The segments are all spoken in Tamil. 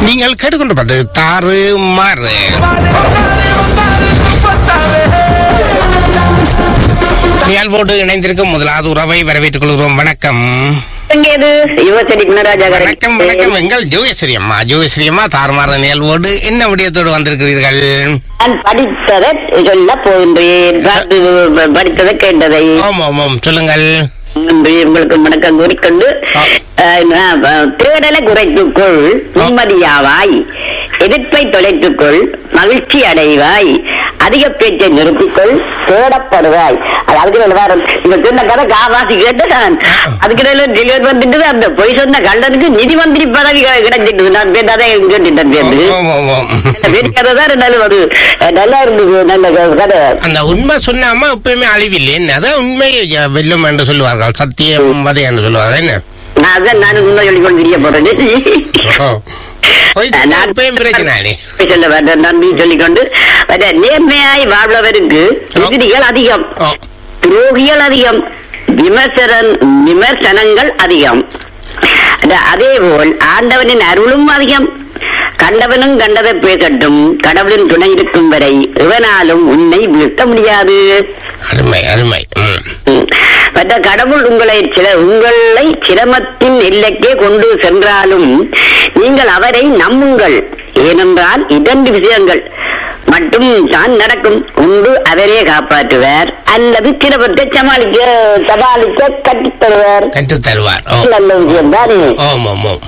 நீங்கள் கேட்டுக்கொண்டிருப்பது தாறு மாறு நிகழ்வோடு இணைந்திருக்கும் முதலாவது உறவை வரவேற்றுக் கொள்கிறோம் வணக்கம் எங்கேது யுவசரி குணராஜா வணக்கம் வணக்கம் எங்கள் ஜோகேஸ்வரி அம்மா ஜோகேஸ்வரி அம்மா தாறுமாறு நிகழ்வோடு என்ன விடயத்தோடு வந்திருக்கிறீர்கள் நான் படித்ததை சொல்ல போகின்றேன் பார்த்து படித்ததை கேட்டதை ஆமாம் ஆமாம் சொல்லுங்கள் நன்றி உங்களுக்கு வணக்கம் கூறிக்கொண்டு ஆ. அஹ், நான், அஹ், தேடலை குறைத்துக்கொள் நிம்மதியாவாய் எதிர்ப்பை தொலைத்துக்கொள் மகிழ்ச்சி அடைவாய் அதிக பேச்சை நிறுத்திக்கொள் தேடப்படுவாய் அது அதுக்கு மேல வேற இந்த சொன்ன கதை காவாசி கேட்டு நான் அதுக்கு டெலிவரி வந்துட்டு அந்த பொய் சொன்ன கள்ளனுக்கு நிதி மந்திரி பதவி கி- கிடைச்சிட்டு நான் பேர் அதான் கேட்டுட்டேன் பேரு ஆமாம், ஆமாம். பெரிய கதை தான் இருந்தாலும் ஒரு அஹ், நல்லா இருந்தது நல்ல க- கதை அந்த உண்மை சொன்னாம எப்பயுமே அழிவில்லை என்ன அதான் உண்மை வெல்லும் என்று சொல்லுவார்கள் சத்தியம் வதை என்று சொல்லுவார்கள் என்ன நான் அதான் நானும் இன்னும் சொல்லி கொண்டு தெரிய போறேன் ஓ. பொய் சொன்னா நான் எப்பயும் பிரச்சனை சொல்ல வேண்டாம் நன்றி சொல்லிக்கொண்டு வர நேர்மையாய் வாழ்பவருக்கு எதிரிகள் அதிகம் ஓ துரோகிகள் அதிகம் விமர்சன விமர்சனங்கள் அதிகம் அத- அதேபோல் ஆண்டவனின் அருளும் அதிகம் கண்டவனும் கண்டதை பேசட்டும் கடவுளின் துணை இருக்கும் வரை எவனாலும் உன்னை வீழ்த்த முடியாது அருமை அருமை ம். ம். மற்ற கடவுள் உங்களை சில உங்களை சிரமத்தின் எல்லைக்கே கொண்டு சென்றாலும் நீங்கள் அவரை நம்புங்கள் ஏனென்றால் இரண்டு விஷயங்கள் மட்டும் தான் நடக்கும் ஒன்று அவரே காப்பாற்றுவார் அல்லது சிரமத்தை சமாளிக்க சமாளிக்க கற்றுத் தருவார் கற்றுத் தருவார் ஓ நல்ல விஷயம் தானே ஓம் ஓம் ஓம்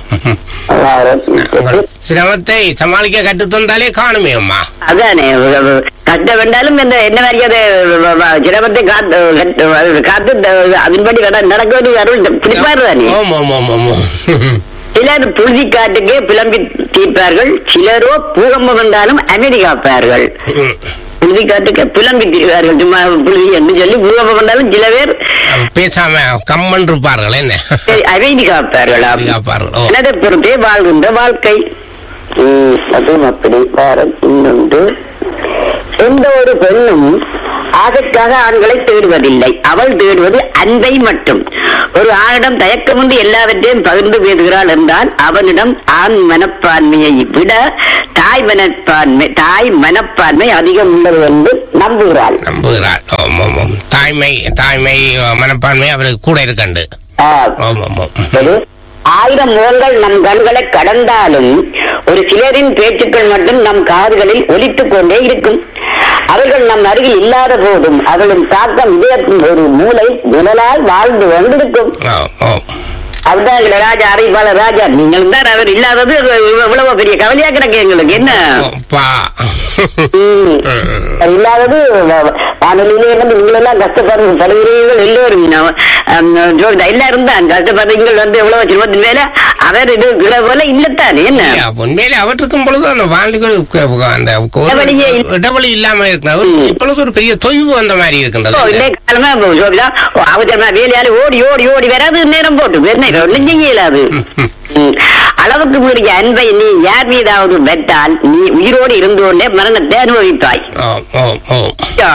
உங்கள் சிரமத்தை சமாளிக்க கற்றுத் தந்தாலே காணுமே அம்மா அதானே கஷ்டம் வேண்டாலும் இந்த என்ன மாதிரியாத சிரமத்தை காத்து காத்து அதன்படி நட- நடக்குவது அருள் பிடிப்பாரு தானே ஓம் ஓம் ஓம் ஓம் ஓம் சிலர் புழுதி காட்டுக்கே பிளம்பி தீர்ப்பார்கள் சிலரோ பூகம்பம் வந்தாலும் அமைதி காப்பார்கள் ம். புழுதி காட்டுக்கே பிளம்பி தீர்ப்பார்கள் சும்மா புழுதி என்று சொல்லி பூகம்பம் வந்தாலும் சில பேர் பேசாம கம்மன் இருப்பார்கள் என்ன சரி, அமைதி காப்பார்களாம் அமைதி காப்பார்கள், ஓ. எனது பொறுத்தே வாழ்கின்ற வாழ்க்கை ம், அதுவும் அப்படி வேற இன்னொன்று எந்த ஒரு பெண்ணும் ஆசைக்காக ஆண்களை தேடுவதில்லை அவள் தேடுவது அன்பை மட்டும் ஒரு ஆணிடம் தயக்கமின்றி எல்லாவற்றையும் பகிர்ந்து பேசுகிறாள் என்றால் அவனிடம் ஆண் மனப்பான்மையை விட தாய் மனப்பான்மை தாய் மனப்பான்மை அதிகம் உள்ளது என்று நம்புகிறாள் நம்புகிறார் ஓம் ஓம் ஓம் தாய்மை தாய்மை மனப்பான்மை அவருக்கு கூட இருக்கண்டு ஆ, ஓம் ஓம் ஓம் என்பது ஆயிரம் முகங்கள் நம் கண்களை கடந்தாலும் ஒரு சிலரின் பேச்சுக்கள் மட்டும் நம் காதுகளில் ஒலித்துக் கொண்டே இருக்கும் அவர்கள் நம் அருகில் இல்லாத போதும் அவர்களின் தாக்கம் இதயத்தின் ஒரு மூளை நிழலால் வாழ்ந்து கொண்டிருக்கும் ஓ ஓ அதுதான் எங்க ராஜா அறிவாளர் ராஜா நீங்கள் தான் அவர் இல்லாதது இவ்வளவு பெரிய கவலையா கிடக்கு எங்களுக்கு என்ன பா ம். அது இல்லாதது வ- வானொலியிலே இருந்து நீங்கள் எல்லாம் கஷ்டப்படுறது படுகிறீர்கள் எல்லோரும் நான், அம், ஜோதிடா, எல்லாரும் தான் கஷ்டப்படுறீங்கள் வந்து எவ்வளவு சிரமத்தின் மேல அவர் இது கிட போல இல்லத்தானே என்ன இல்ல, உண்மையிலே அவர் இருக்கும் பொழுது அந்த வாழ்க்கைகள் அந்த ஒரு இடைவெளியே இல்ல. இடைவெளி இல்லாம இருக்கிறது இப்பொழுது ஒரு பெரிய தொய்வு அந்த மாதிரி ஓ, இருக்கின்றது இல்லை காலமா இப்போ ஜோதிடா, ஓ, அவசரமா வேலையால ஓடி ஓடி ஓடி வராது நேரம் போட்டு வேற ஒன்றும் செய்ய இயலாது ம். அளவுக்கு மீறிய அன்பை நீ யார் மீதாவது பெற்றால் நீ உயிரோடு இருந்து கொண்டே மரணத்தை அனுபவிப்பாய் ஓ ஓ ஓ யா.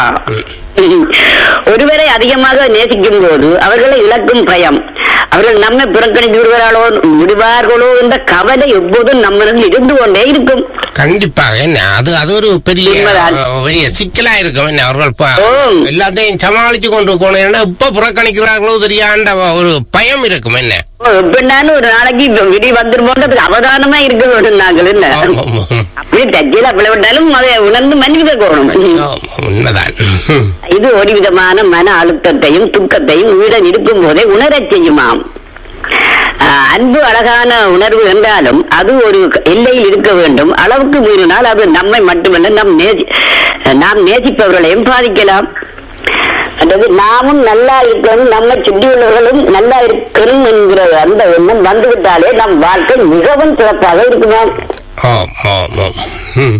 ஒருவரை அதிகமாக நேசிக்கும் போது அவர்களை இழக்கும் பயம் அவர்கள் நம்மை புறக்கணித்து விடுவார்களோ விடுவார்களோ என்ற கவலை எப்போதும் நம்மிடம் இருந்து கொண்டே இருக்கும் கண்டிப்பாக என்ன அது அது ஒரு பெரிய உண்மைதான். அஹ், பெரிய சிக்கலா இருக்கும் என்ன அவர்கள் ப- ஓ. எல்லாத்தையும் சமாளிச்சு கொண்டு இருக்கணும் ஏன்னா இப்ப புறக்கணிக்கிறார்களோ தெரியாண்ட ஒரு பயம் இருக்கும் என்ன எப்படினாலும் ஒரு நாளைக்கு இப்ப விடி வந்துருமோன்றதுக்கு அவதானமா இருக்க வேண்டும் நாங்கள் என்ன ஆமா, ஆமா. அப்படியே தச்சியில் அப்படி விட்டாலும் அதை உணர்ந்து மன்னிக்க போகணும் ஆமா, உண்மைதான் இது ஒரு விதமான மன அழுத்தத்தையும் துக்கத்தையும் உயிரிடம் இருக்கும் போதே உணரச் செய்யுமாம் ஆஹ், அன்பு அழகான உணர்வு என்றாலும் அது ஒரு எல்லையில் இருக்க வேண்டும் அளவுக்கு மீறினால் அது நம்மை மட்டுமல்ல நம் நேசி நாம் நேசிப்பவர்களையும் பாதிக்கலாம் அதாவது நாமும் நல்லா இருக்கணும் நம்மை சுற்றியுள்ளவர்களும் நல்லா இருக்கணும் என்கிற அந்த எண்ணம் வந்துவிட்டாலே நம் வாழ்க்கை மிகவும் சிறப்பாக இருக்குமாம் ஓ ஓ ஓ ம்.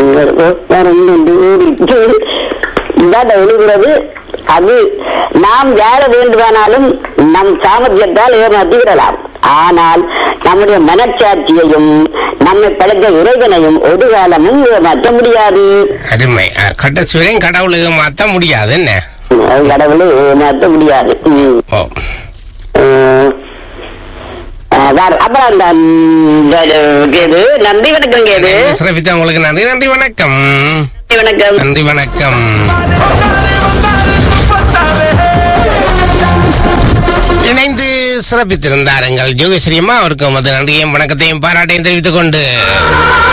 இதான் எழுதுகிறது அது நாம் யார வேண்டுமானாலும் நம் சாமர்த்தியத்தால் ஏமாற்றி விடலாம் ஆனால் நம்முடைய மனச்சாட்சியையும் நம்மை படைத்த இறைவனையும் ஒரு காலமும் ஏமாற்ற முடியாது அருமை அஹ், கடைசி வரையும் கடவுளை மாத்த முடியாது என்ன அது கடவுளை ஏமாற்ற முடியாது ம். ஓ அஹ், வேற- அப்புறம் அந்த ம், வேற கேது நன்றி வணக்கம் கேது சிறப்பித்த உங்களுக்கு நன்றி நன்றி வணக்கம் நன்றி வணக்கம் நன்றி வணக்கம் இணைந்து சிறப்பித்திருந்தார் எங்கள் ஜோகேஸ்வரி அம்மா அவருக்கும் அது நன்றியையும் வணக்கத்தையும் பாராட்டையும் தெரிவித்துக் கொண்டு